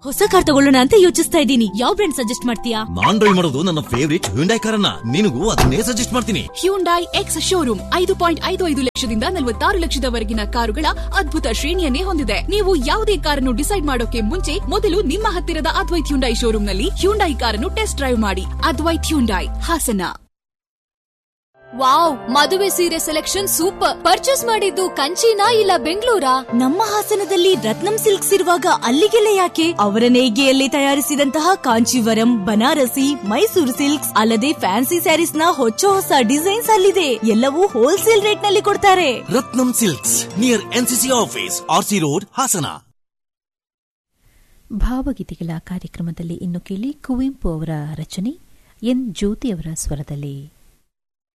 ಹೊಸ ಕಾರ್ ತಗೊಳ್ಳೋಣ ಅಂತ ಯೋಚಿಸ್ತಾ ಇದ್ದೀನಿ ಯಾವ ಬ್ರ್ಯಾಂಡ್ ಸಜೆಸ್ಟ್ ಮಾಡ್ತೀಯಾ ನಾನ್ ಡ್ರೈವ್ ಮಾಡೋದು ನನ್ನ ಫೇವರಿಟ್ ಹ್ಯುಂಡೈ ಕಾರನ್ನ ನಿನಗೂ ಅದನ್ನೇ ಸಜೆಸ್ಟ್ ಮಾಡ್ತೀನಿ ಹ್ಯೂಂಡೈ ಎಕ್ಸ್ ಶೋರೂಮ್ ಐದು ಪಾಯಿಂಟ್ ಐದು ಐದು ಲಕ್ಷದಿಂದ ನಲವತ್ತಾರು ಲಕ್ಷದವರೆಗಿನ ಕಾರುಗಳ ಅದ್ಭುತ ಶ್ರೇಣಿಯನ್ನೇ ಹೊಂದಿದೆ ನೀವು ಯಾವುದೇ ಕಾರನ್ನು ಡಿಸೈಡ್ ಮಾಡೋಕೆ ಮುಂಚೆ ಮೊದಲು ನಿಮ್ಮ ಹತ್ತಿರದ ಅದ್ವೈತ್ ಹ್ಯುಂಡೈ ಶೋರೂಮ್ನಲ್ಲಿ ಹ್ಯುಂಡೈ ಕಾರನ್ನು ಟೆಸ್ಟ್ ಡ್ರೈವ್ ಮಾಡಿ ಅದ್ವೈತ್ ಹ್ಯುಂಡೈ ಹಾಸನ ವಾವ್ ಮದುವೆ ಸೀರೆ ಸೆಲೆಕ್ಷನ್ ಸೂಪರ್ ಪರ್ಚೇಸ್ ಮಾಡಿದ್ದು ಕಂಚಿನಾ ಇಲ್ಲ ಬೆಂಗಳೂರಾ ನಮ್ಮ ಹಾಸನದಲ್ಲಿ ರತ್ನಂ ಸಿಲ್ಕ್ಸ್ ಇರುವಾಗ ಅಲ್ಲಿಗೆಲ್ಲ ಯಾಕೆ ಅವರ ನೇಯ್ಗೆಯಲ್ಲಿ ತಯಾರಿಸಿದಂತಹ ಕಾಂಚೀವರಂ ಬನಾರಸಿ ಮೈಸೂರು ಸಿಲ್ಕ್ಸ್ ಅಲ್ಲದೆ ಫ್ಯಾನ್ಸಿ ಸ್ಯಾರೀಸ್ ನ ಹೊಚ್ಚ ಹೊಸ ಡಿಸೈನ್ಸ್ ಅಲ್ಲಿದೆ ಎಲ್ಲವೂ ಹೋಲ್ಸೇಲ್ ರೇಟ್ ನಲ್ಲಿ ಕೊಡ್ತಾರೆ Ratnam silks near NCC office RC road Hassan ಭಾವಗೀತೆಗಳ ಕಾರ್ಯಕ್ರಮದಲ್ಲಿ ಇನ್ನು ಕೇಳಿ ಕುವೆಂಪು ಅವರ ರಚನೆ ಎನ್ ಜ್ಯೋತಿ ಅವರ ಸ್ವರದಲ್ಲಿ